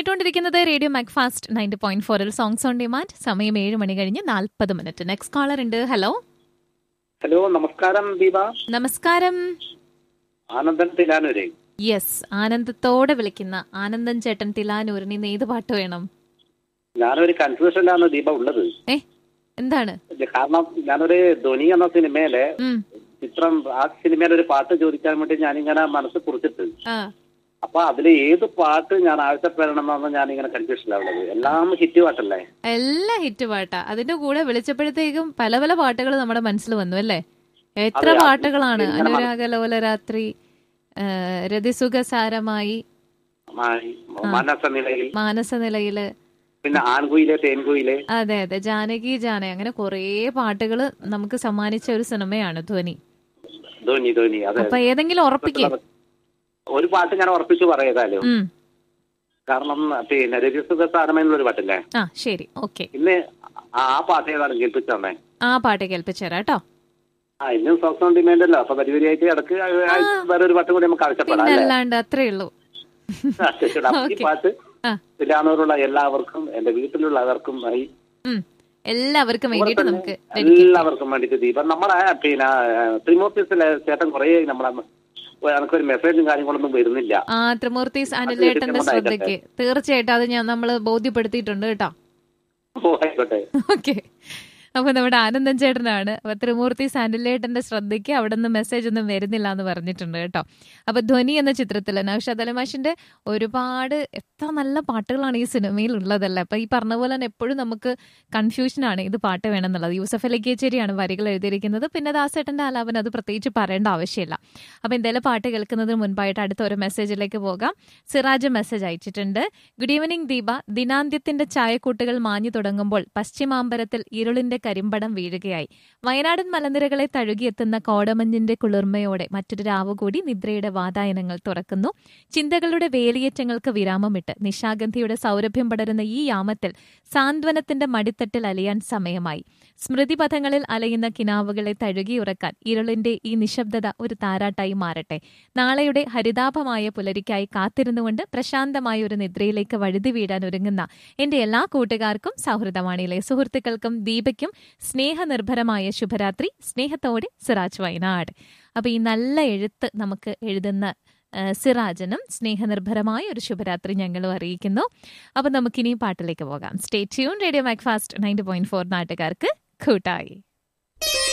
കേട്ടുകൊണ്ടിരിക്കുന്നത് radio Macfast ninety point ഫോറിൽ songs on demand സമയം ഏഴ് മണി കഴിഞ്ഞ് നാൽപ്പത് മിനിറ്റ് നെക്സ്റ്റ് കോളർ ഉണ്ട് ഹലോ ഹലോ നമസ്കാരം ദീപ നമസ്കാരം ആനന്ദൻ തിലാനൂര് യെസ് ആനന്ദത്തോടെ വിളിക്കുന്ന ആനന്ദൻ ചേട്ടൻ തിലാനൂരിന് ഇന്ന് ഏത് പാട്ട് വേണം ഞാനൊരു കൺഫ്യൂഷനിലാണ് ദീപ ഉള്ളത് ഏ എന്താണ് ഇത് കാരണം ഞാനൊരു ധ്വനി എന്ന സിനിമയിലെ ഉം, ചിത്രം ആ സിനിമയിലെ ഒരു പാട്ട് ചോദിക്കാൻ വേണ്ടി ഞാനിങ്ങനെ മനസ്സ് കുറിച്ചിട്ട് ആ അപ്പൊ അതിൽ ഏത് പാട്ട് ഞാൻ ആവശ്യപ്പെടണമെന്നാണ് ഞാനിങ്ങനെ കൺഫ്യൂഷനിലുള്ളത് എല്ലാം ഹിറ്റ് പാട്ടല്ലേ എല്ലാ ഹിറ്റ് പാട്ടാ അതിന്റെ കൂടെ വിളിച്ചപ്പോഴത്തേക്കും പല പല പാട്ടുകൾ നമ്മുടെ മനസ്സിൽ വന്നു അല്ലേ എത്ര അതെ, അത് പാട്ടുകളാണ് ഇങ്ങനെ മന- അനുരാഗലോല രാത്രി ആ, രതിസുഖസാരമായി ആ, മനസ്സ നിലയിൽ മാനസനിലയില് പിന്നെ ആൺകുയിലെ തേൻകുയിലെ അതെ അതെ ജാനകി ജാന അങ്ങനെ കുറേ പാട്ടുകൾ നമുക്ക് സമ്മാനിച്ച ഒരു സിനിമയാണ് ധ്വനി ധ്വനി ധ്വനി അതെ അപ്പൊ ഏതെങ്കിലും ഉറപ്പിക്കേ ഒരു പാട്ട് ഞാൻ ഉറപ്പിച്ചു പറയതാലോ ഉം കാരണം പിന്നെ രജിസുഖ സാരമെന്നൊരു പാട്ടില്ലേ ആ ശരി ഓക്കെ ഇന്ന് ആ ആ പാട്ട് ഏതാണ് കേൾപ്പിച്ചു തന്നെ ആ പാട്ട് കേൾപ്പിച്ചു തരാം കേട്ടോ ആ ഇന്നും സോക്സ് ഓൺ ഡിമാൻഡ് അല്ലോ അപ്പൊ പരിപാടിയായിട്ട് ഇടക്ക് വേറെ ഒരു പാട്ട് കൂടി നമുക്ക് ആവശ്യപ്പെടാം പിന്നെ അല്ലേ അല്ലാണ്ട് അത്രേ ഉള്ളൂ ആ, ശരി. അപ്പൊ ഈ ഓക്കെ. പാട്ട് ആ തിലാനൂരുള്ള എല്ലാവർക്കും എന്റെ വീട്ടിലുള്ളവർക്കും ഈ ഉം എല്ലാവർക്കും വേണ്ടിയിട്ട് നമുക്ക് dedicate എല്ലാവർക്കും വേണ്ടിട്ട് ദീപം നമ്മളെ പിന്നെ ത്രിമൂർത്തിസിലെ ചേട്ടൻ കുറെ നമ്മളെ എനിക്കൊരു മെസ്സേജും കാര്യങ്ങളൊന്നും വരുന്നില്ല ആ ത്രിമൂർത്തീസ് അനിലേട്ടന്റെ എടുക്കുന്നുണ്ടായിക്കട്ടെ. ശ്രദ്ധയ്ക്ക് തീർച്ചയായിട്ടും അത് ഞാൻ നമ്മൾ ബോധ്യപ്പെടുത്തിയിട്ടുണ്ട് കേട്ടോ ഓ ആയിക്കോട്ടെ ഓക്കെ അപ്പൊ നമ്മുടെ ആനന്ദൻ ചേട്ടനാണ് അപ്പൊ ത്രിമൂർത്തി സാൻഡിലേട്ടന്റെ ശ്രദ്ധയ്ക്ക് അവിടെ നിന്ന് മെസ്സേജ് ഒന്നും വരുന്നില്ല എന്ന് പറഞ്ഞിട്ടുണ്ട് കേട്ടോ അപ്പൊ ധ്വനി എന്ന ചിത്രത്തിൽ നൌഷാദ് അലമാഷിന്റെ ഒരുപാട് എത്ര നല്ല പാട്ടുകളാണ് ഈ സിനിമയിൽ ഉള്ളതല്ലേ അപ്പൊ ഈ പറഞ്ഞ പോലെ തന്നെ എപ്പോഴും നമുക്ക് കൺഫ്യൂഷനാണ് ഇത് പാട്ട് വേണമെന്നുള്ളത് യൂസഫ് അലി കേച്ചേരിയാണ് വരികൾ എഴുതിയിരിക്കുന്നത് പിന്നെ ദാസേട്ടന്റെ ആലാപനം അത് പ്രത്യേകിച്ച് പറയേണ്ട ആവശ്യമില്ല അപ്പൊ എന്തായാലും പാട്ട് കേൾക്കുന്നതിന് മുൻപായിട്ട് അടുത്ത ഒരു മെസ്സേജിലേക്ക് പോകാം സിറാജ് മെസ്സേജ് അയച്ചിട്ടുണ്ട് ഗുഡ് ഈവനിങ് ദീപ ദിനാന്ത്യത്തിന്റെ ചായക്കൂട്ടുകൾ മാഞ്ഞു തുടങ്ങുമ്പോൾ പശ്ചിമാമ്പരത്തിൽ ഇരുളിന്റെ കരിമ്പടം വീഴുകയായി വയനാടൻ മലനിരകളെ തഴുകിയെത്തുന്ന കോടമഞ്ഞിന്റെ കുളിർമയോടെ മറ്റൊരു രാവ് കൂടി നിദ്രയുടെ വാതായനങ്ങൾ തുറക്കുന്നു ചിന്തകളുടെ വേലിയേറ്റങ്ങൾക്ക് വിരാമമിട്ട് നിശാഗന്ധിയുടെ സൗരഭ്യം പടരുന്ന ഈ യാമത്തിൽ സാന്ത്വനത്തിന്റെ മടിത്തട്ടിൽ അലിയാൻ സമയമായി സ്മൃതിപഥങ്ങളിൽ അലയുന്ന കിനാവുകളെ തഴുകിയുറക്കാൻ ഇരുളിന്റെ ഈ നിശബ്ദത ഒരു താരാട്ടായി മാറട്ടെ നാളെയുടെ ഹരിതാഭമായ പുലരിക്കായി കാത്തിരുന്നുകൊണ്ട് പ്രശാന്തമായ ഒരു നിദ്രയിലേക്ക് വഴുതി വീഴാൻ ഒരുങ്ങുന്ന എന്റെ എല്ലാ കൂട്ടുകാർക്കും സൗഹൃദവാണിയിലെ സുഹൃത്തുക്കൾക്കും ദീപയ്ക്കും സ്നേഹനിർഭരമായ ശുഭരാത്രി സ്നേഹത്തോടെ സിറാജ് വയനാട് അപ്പൊ ഈ നല്ല എഴുത്ത് നമുക്ക് എഴുതുന്ന ആ, സിറാജനും സ്നേഹനിർഭരമായ ഒരു ശുഭരാത്രി ഞങ്ങളും അറിയിക്കുന്നു അപ്പൊ നമുക്കിനി പാട്ടിലേക്ക് പോകാം stay tune radio Macfast ninety point four നാട്ടുകാർക്ക് കൂട്ടായി